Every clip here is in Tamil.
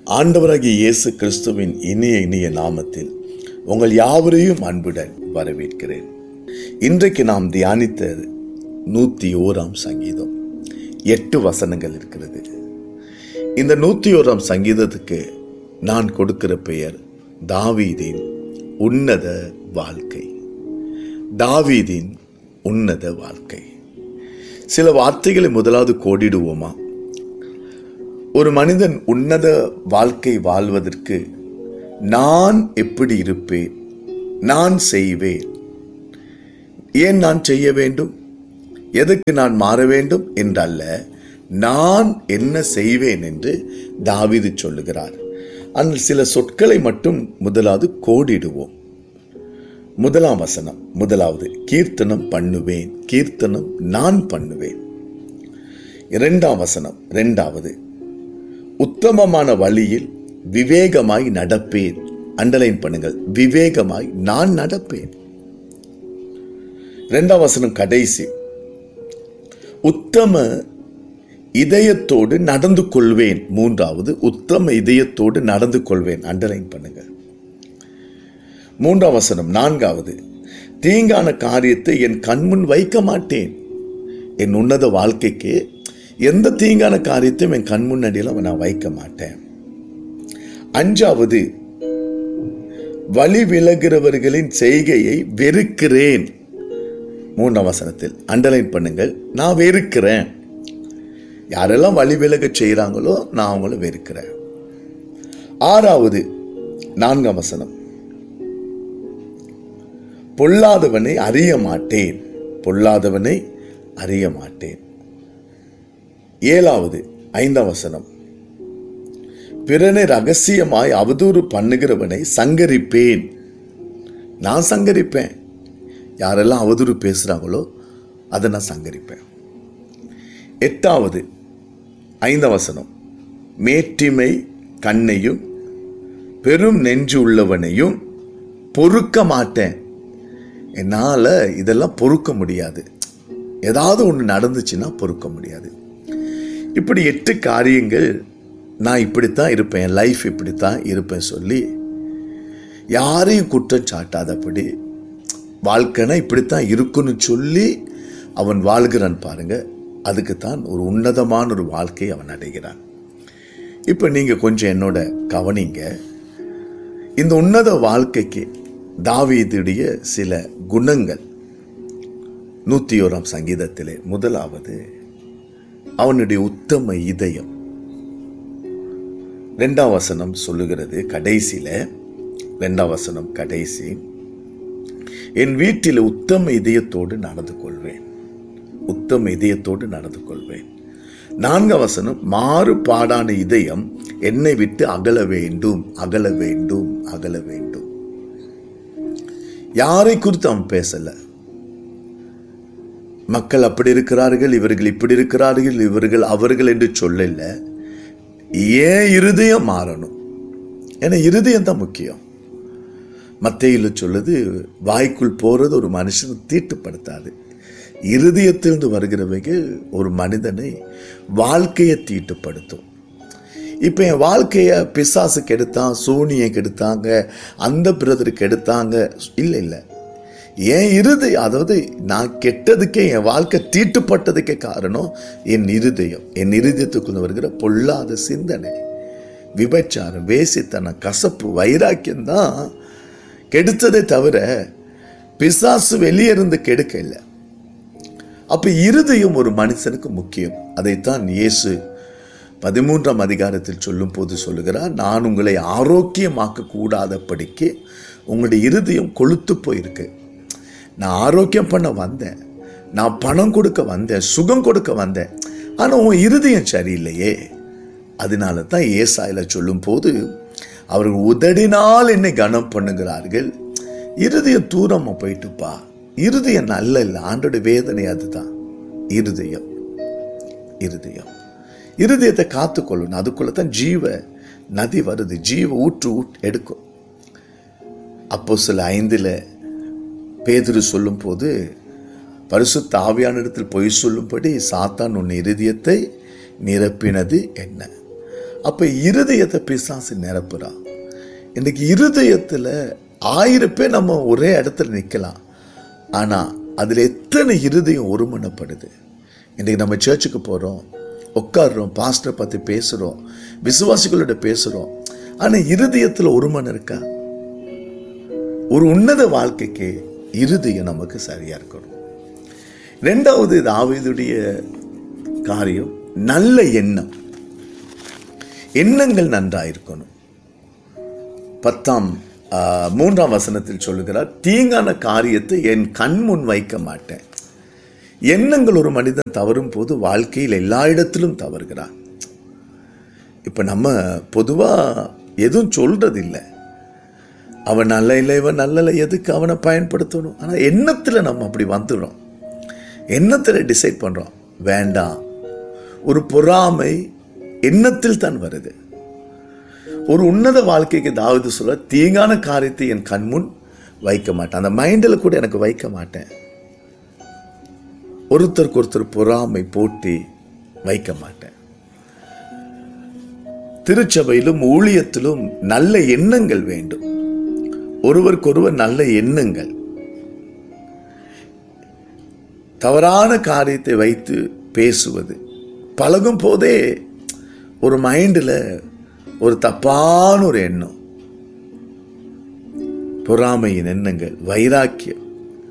ஆண்டவராகிய இயேசு கிறிஸ்துவின் இனிய இனிய நாமத்தில் உங்கள் யாவரையும் அன்புடன் வரவேற்கிறேன் இன்றைக்கு நாம் தியானித்த நூத்தி ஓராம் சங்கீதம் எட்டு வசனங்கள் இருக்கிறது இந்த நூத்தி ஓராம் சங்கீதத்துக்கு நான் கொடுக்கிற பெயர் தாவீதின் உன்னத வாழ்க்கை தாவீதின் உன்னத வாழ்க்கை சில வார்த்தைகளை முதலாவது கோடிடுவோமா ஒரு மனிதன் உன்னத வாழ்க்கை வாழ்வதற்கு நான் எப்படி இருப்பேன் நான் செய்வேன் ஏன் நான் செய்ய வேண்டும் எதற்கு நான் மாற வேண்டும் என்றல்ல நான் என்ன செய்வேன் என்று தாவீது சொல்லுகிறார் ஆனால் சில சொற்களை மட்டும் முதலாவது கோடிடுவோம் முதலாம் வசனம் முதலாவது கீர்த்தனம் பண்ணுவேன் கீர்த்தனம் நான் பண்ணுவேன் இரண்டாம் வசனம் இரண்டாவது உத்தமமான வழியில் விவேகமாய் நடப்பேன் அண்டர்லைன் பண்ணுங்கள் விவேகமாய் நான் நடப்பேன் இரண்டாம் வசனம் கடைசி உத்தம இதயத்தோடு நடந்து கொள்வேன் மூன்றாவது உத்தம இதயத்தோடு நடந்து கொள்வேன் அண்டர்லைன் பண்ணுங்க மூன்றாம் வசனம் நான்காவது தீங்கான காரியத்தை என் கண்முன் வைக்க மாட்டேன் என் உன்னத வாழ்க்கைக்கு எந்த தீங்கான காரியத்தையும் என் கண் முன்னாடியில் நான் வைக்க மாட்டேன் அஞ்சாவது வழி விலகிறவர்களின் செய்கையை வெறுக்கிறேன் மூன்றாம் வசனத்தில் அண்டர்லைன் பண்ணுங்கள் நான் வெறுக்கிறேன் யாரெல்லாம் வழி விலக செய்கிறாங்களோ நான் அவங்கள வெறுக்கிறேன் ஆறாவது நான்காம் வசனம் பொல்லாதவனை அறிய மாட்டேன் பொல்லாதவனை அறிய மாட்டேன் ஏழாவது ஐந்தாம் வசனம் பிறனை ரகசியமாய் அவதூறு பண்ணுகிறவனை சங்கரிப்பேன் நான் சங்கரிப்பேன் யாரெல்லாம் அவதூறு பேசுகிறாங்களோ அதை நான் சங்கரிப்பேன் எட்டாவது ஐந்தாம் வசனம் மேட்டிமை கண்ணையும் பெரும் நெஞ்சு உள்ளவனையும் பொறுக்க மாட்டேன் என்னால் இதெல்லாம் பொறுக்க முடியாது ஏதாவது ஒன்று நடந்துச்சுன்னா பொறுக்க முடியாது இப்படி எட்டு காரியங்கள் நான் இப்படித்தான் இருப்பேன் என் லைஃப் இப்படித்தான் இருப்பேன் சொல்லி யாரையும் குற்றம் சாட்டாதபடி வாழ்க்கைனா இப்படித்தான் இருக்குன்னு சொல்லி அவன் வாழ்கிறான் பாருங்க அதுக்குத்தான் ஒரு உன்னதமான ஒரு வாழ்க்கையை அவன் அடைகிறான் இப்போ நீங்கள் கொஞ்சம் என்னோட கவனிங்க இந்த உன்னத வாழ்க்கைக்கு தாவீதுடைய சில குணங்கள் நூற்றி ஓராம் சங்கீதத்திலே முதலாவது அவனுடைய உத்தம இதயம் ரெண்டாம் வசனம் சொல்லுகிறது கடைசியில ரெண்டாம் வசனம் கடைசி என் வீட்டில் உத்தம இதயத்தோடு நடந்து கொள்வேன் உத்தம இதயத்தோடு நடந்து கொள்வேன் நான்காம் வசனம் மாறுபாடான இதயம் என்னை விட்டு அகல வேண்டும் அகல வேண்டும் அகல வேண்டும் யாரை குறித்து அவன் பேசல மக்கள் அப்படி இருக்கிறார்கள் இவர்கள் இப்படி இருக்கிறார்கள் இவர்கள் அவர்கள் என்று சொல்லல ஏன் இருதயம் மாறணும் ஏன்னா இருதயம் தான் முக்கியம் மத்தையில் சொல்லுது வாய்க்குள் போறது ஒரு மனுஷனை தீட்டுப்படுத்தாது இருதயத்திலிருந்து வருகிறவைகள் ஒரு மனிதனை வாழ்க்கையை தீட்டுப்படுத்தும் இப்போ என் வாழ்க்கையை பிசாசு கெடுத்தான் சூனியை கெடுத்தாங்க அந்த பிரதருக்கு கெடுத்தாங்க இல்லை இல்லை என் இருதயம் அதாவது நான் கெட்டதுக்கே என் வாழ்க்கை தீட்டுப்பட்டதுக்கே காரணம் என் இருதயம் என் இருதயத்துக்குள்ள வருகிற பொல்லாத சிந்தனை விபச்சாரம் வேசித்தனம் கசப்பு வைராக்கியம் தான் கெடுத்ததே தவிர பிசாசு வெளியே இருந்து கெடுக்க இல்லை அப்ப இருதயம் ஒரு மனுஷனுக்கு முக்கியம் அதைத்தான் இயேசு பதிமூன்றாம் அதிகாரத்தில் சொல்லும் போது சொல்லுகிறார் நான் உங்களை ஆரோக்கியமாக்க கூடாதபடிக்கு உங்களுடைய இருதயம் கொளுத்து போயிருக்கு நான் ஆரோக்கியம் பண்ண வந்தேன் நான் பணம் கொடுக்க வந்தேன் சுகம் கொடுக்க வந்தேன் ஆனால் உன் இருதயம் சரியில்லையே அதனால தான் ஏசாயில சொல்லும் போது அவர்கள் உதடினால் என்னை கனம் பண்ணுகிறார்கள் இருதயம் தூரமாக போயிட்டுப்பா இருதயம் நல்ல இல்லை ஆண்டோட வேதனை அதுதான் இருதயம் இருதயம் இருதயத்தை காத்துக்கொள்ளணும் அதுக்குள்ள தான் ஜீவ நதி வருது ஜீவ ஊற்று ஊட் எடுக்கும் அப்போ சில ஐந்தில் பேதுரு சொல்லும் போது பரிசுத்த ஆவியான இடத்தில் பொய் சொல்லும்படி சாத்தான் உன் இருதயத்தை நிரப்பினது என்ன அப்ப இருதயத்தை பிசாசு நிரப்புறான் இன்னைக்கு இருதயத்துல ஆயிரம் பேர் நம்ம ஒரே இடத்துல நிக்கலாம் ஆனா அதுல எத்தனை இருதயம் ஒருமனப்படுது இன்னைக்கு நம்ம சர்ச்சுக்கு போறோம் உட்காடுறோம் பாஸ்டரை பத்தி பேசுறோம் விசுவாசிகளோட பேசுறோம் ஆனா இருதயத்துல ஒருமனம் இருக்கா ஒரு உன்னத வாழ்க்கைக்கு இருதயம் நமக்கு சரியா இருக்கணும் ரெண்டாவது தாவீதுடைய காரியம் நல்ல எண்ணம் எண்ணங்கள் நன்றாயிருக்கணும் பத்தாம் ஆ, மூன்றாம் வசனத்தில் சொல்லுகிறார் தீங்கான காரியத்தை என் கண் முன் வைக்க மாட்டேன் எண்ணங்கள் ஒரு மனிதன் தவறும் போது வாழ்க்கையில் எல்லா இடத்திலும் தவறுகிறான் இப்ப நம்ம பொதுவா எதுவும் சொல்றது இல்லை அவன் நல்ல இல்லை இவன் நல்ல இல்லை எதுக்கு அவனை பயன்படுத்தணும் ஆனா எண்ணத்துல நம்ம அப்படி வந்துடும் எண்ணத்துல டிசைட் பண்றோம் வேண்டாம் ஒரு பொறாமை எண்ணத்தில் தான் வருது ஒரு உன்னத வாழ்க்கைக்கு தாவது சொல்ல தீங்கான காரியத்தை என் கண்முன் வைக்க மாட்டேன் அந்த மைண்டில் கூட எனக்கு வைக்க மாட்டேன் ஒருத்தருக்கு ஒருத்தர் பொறாமை போட்டி வைக்க மாட்டேன் திருச்சபையிலும் ஊழியத்திலும் நல்ல எண்ணங்கள் வேண்டும் ஒருவருக்கொருவர் நல்ல எண்ணங்கள் தவறான காரியத்தை வைத்து பேசுவது பழகும் போதே ஒரு மைண்டில் ஒரு தப்பான ஒரு எண்ணம் பொறாமையின் எண்ணங்கள் வைராக்கியம்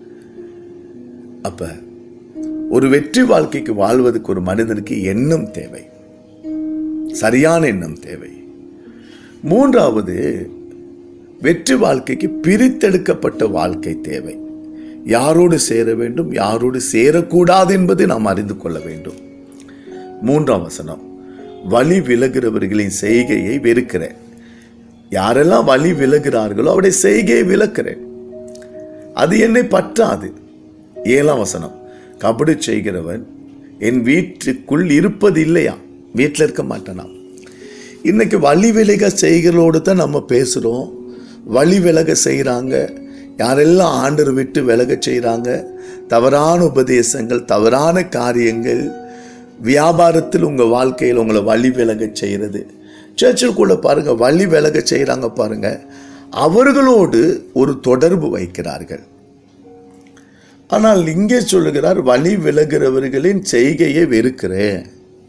அப்ப ஒரு வெற்றி வாழ்க்கைக்கு வாழ்வதற்கு ஒரு மனிதனுக்கு எண்ணம் தேவை சரியான எண்ணம் தேவை மூன்றாவது வெற்றி வாழ்க்கைக்கு பிரித்தெடுக்கப்பட்ட வாழ்க்கை தேவை யாரோடு சேர வேண்டும் யாரோடு சேரக்கூடாது என்பதை நாம் அறிந்து கொள்ள வேண்டும் மூன்றாம் வசனம் வழி விலகிறவர்களின் செய்கையை வெறுக்கிறேன் யாரெல்லாம் வழி விலகிறார்களோ அவருடைய செய்கையை விலக்கிறேன் அது என்னை பற்றாது ஏழாம் வசனம் கபடி செய்கிறவன் என் வீட்டுக்குள் இருப்பது இல்லையா வீட்டில் இருக்க மாட்டானாம் இன்னைக்கு வழி விலக செய்களோடு தான் நம்ம பேசுகிறோம் வழி விலக செய்கிறாங்க யாரெல்லாம் ஆண்டர் விட்டு விலக செய்கிறாங்க தவறான உபதேசங்கள் தவறான காரியங்கள் வியாபாரத்தில் உங்கள் வாழ்க்கையில் உங்களை வழி விலக செய்கிறது சர்ச்சிற்குள்ள பாருங்க வழி விலக செய்கிறாங்க பாருங்க அவர்களோடு ஒரு தொடர்பு வைக்கிறார்கள் ஆனால் இங்கே சொல்லுகிறார் வழி விலகிறவர்களின் செய்கையை வெறுக்கிறேன்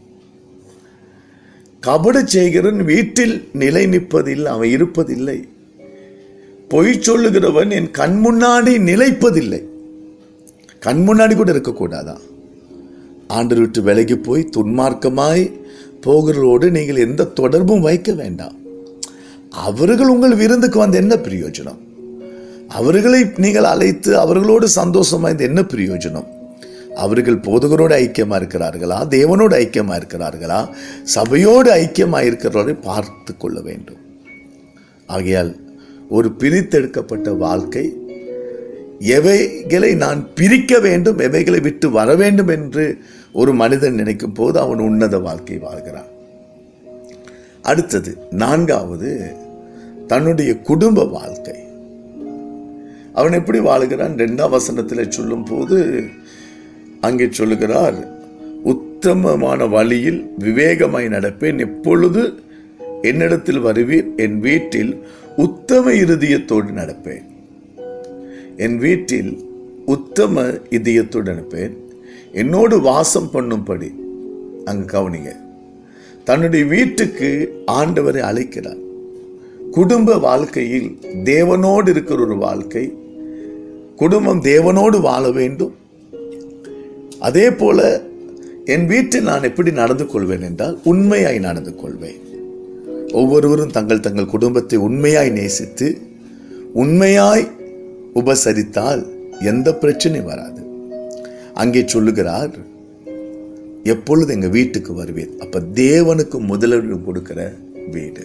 கபடு செய்கிறவன் வீட்டில் நிலை நிற்பதில்லை அவன் இருப்பதில்லை பொய் சொல்லுகிறவன் என் கண் முன்னாடி நிலைப்பதில்லை கண் முன்னாடி கூட இருக்கக்கூடாதா ஆண்டு விட்டு விலகி போய் துன்மார்க்கமாய் போகிறோடு நீங்கள் எந்த தொடர்பும் வைக்க வேண்டாம் அவர்கள் உங்கள் விருந்துக்கு வந்து என்ன பிரயோஜனம் அவர்களை நீங்கள் அழைத்து அவர்களோடு சந்தோஷமா இந்த என்ன பிரயோஜனம் அவர்கள் போதகரோடு ஐக்கியமா இருக்கிறார்களா தேவனோடு ஐக்கியமா இருக்கிறார்களா சபையோடு ஐக்கியமா இருக்கிறவரை பார்த்து கொள்ள வேண்டும் ஆகையால் ஒரு பிரித்தெடுக்கப்பட்ட வாழ்க்கை எவைகளை நான் பிரிக்க வேண்டும் எவைகளை விட்டு வர வேண்டும் என்று ஒரு மனிதன் நினைக்கும் போது அவன் உன்னத வாழ்க்கை வாழ்கிறான் அடுத்தது நான்காவது தன்னுடைய குடும்ப வாழ்க்கை அவன் எப்படி வாழுகிறான் ரெண்டாம் வசனத்தில் சொல்லும் போது அங்கே சொல்லுகிறார் உத்தமமான வழியில் விவேகமாய் நடப்பேன் எப்பொழுது என்னிடத்தில் வருவீர் என் வீட்டில் உத்தம இருதயத்தோடு நடப்பேன் என் வீட்டில் உத்தம இதயத்தோடு நடப்பேன் என்னோடு வாசம் பண்ணும்படி அங்க கவனிங்க தன்னுடைய வீட்டுக்கு ஆண்டவரை அழைக்கிறார் குடும்ப வாழ்க்கையில் தேவனோடு இருக்கிற ஒரு வாழ்க்கை குடும்பம் தேவனோடு வாழ வேண்டும் அதே போல என் வீட்டில் நான் எப்படி நடந்து கொள்வேன் என்றால் உண்மையாய் நடந்து கொள்வேன் ஒவ்வொருவரும் தங்கள் தங்கள் குடும்பத்தை உண்மையாய் நேசித்து உண்மையாய் உபசரித்தால் எந்த பிரச்சனையும் வராது அங்கே சொல்லுகிறார் எப்பொழுது எங்க வீட்டுக்கு வருவீர் அப்ப தேவனுக்கு முதலிடம் கொடுக்கிற வீடு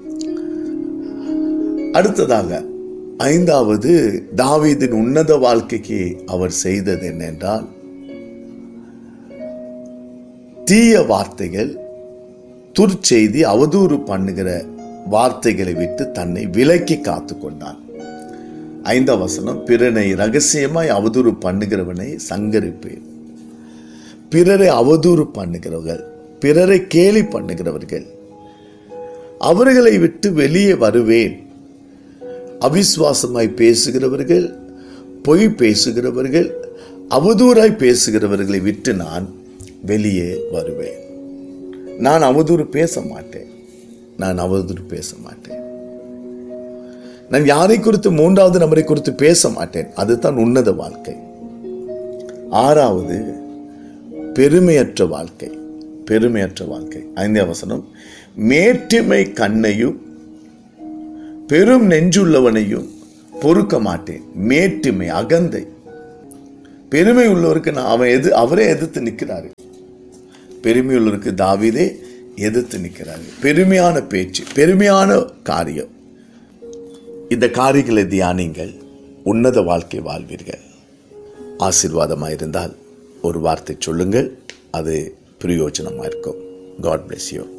அடுத்ததாக ஐந்தாவது தாவீதின் உன்னத வாழ்க்கைக்கு அவர் செய்தது என்னென்றால் தீய வார்த்தைகள் துர்ச்செய்தி அவதூறு பண்ணுகிற வார்த்தைகளை விட்டு தன்னை விலக்கி காத்து கொண்டான் ஐந்தாம் வசனம் பிறனை ரகசியமாய் அவதூறு பண்ணுகிறவனை சங்கரிப்பேன் பிறரை அவதூறு பண்ணுகிறவர்கள் பிறரை கேலி பண்ணுகிறவர்கள் அவர்களை விட்டு வெளியே வருவேன் அவிசுவாசமாய் பேசுகிறவர்கள் பொய் பேசுகிறவர்கள் அவதூறாய் பேசுகிறவர்களை விட்டு நான் வெளியே வருவேன் நான் அவதூறு பேச மாட்டேன் நான் அவதூறு பேச மாட்டேன் நான் யாரை குறித்து மூன்றாவது நபரை குறித்து பேச மாட்டேன் அதுதான் உன்னத வாழ்க்கை ஆறாவது பெருமையற்ற வாழ்க்கை பெருமையற்ற வாழ்க்கை ஐந்தாம் வசனம் மேட்டிமை கண்ணையும் பெரும் நெஞ்சுள்ளவனையும் பொறுக்க மாட்டேன் மேட்டிமை அகந்தை பெருமை உள்ளவருக்கு நான் அவன் எது அவரே எதிர்த்து நிற்கிறாரு பெருமை உள்ளவருக்கு தாவீதே எதிர்த்து நிற்கிறாரு பெருமையான பேச்சு பெருமையான காரியம் இந்த காரியங்களை தியானிங்கள் உன்னத வாழ்க்கை வாழ்வீர்கள் ஆசீர்வாதமாக இருந்தால் ஒரு வார்த்தை சொல்லுங்கள் அது பிரயோஜனமாக இருக்கும் காட் bless யூ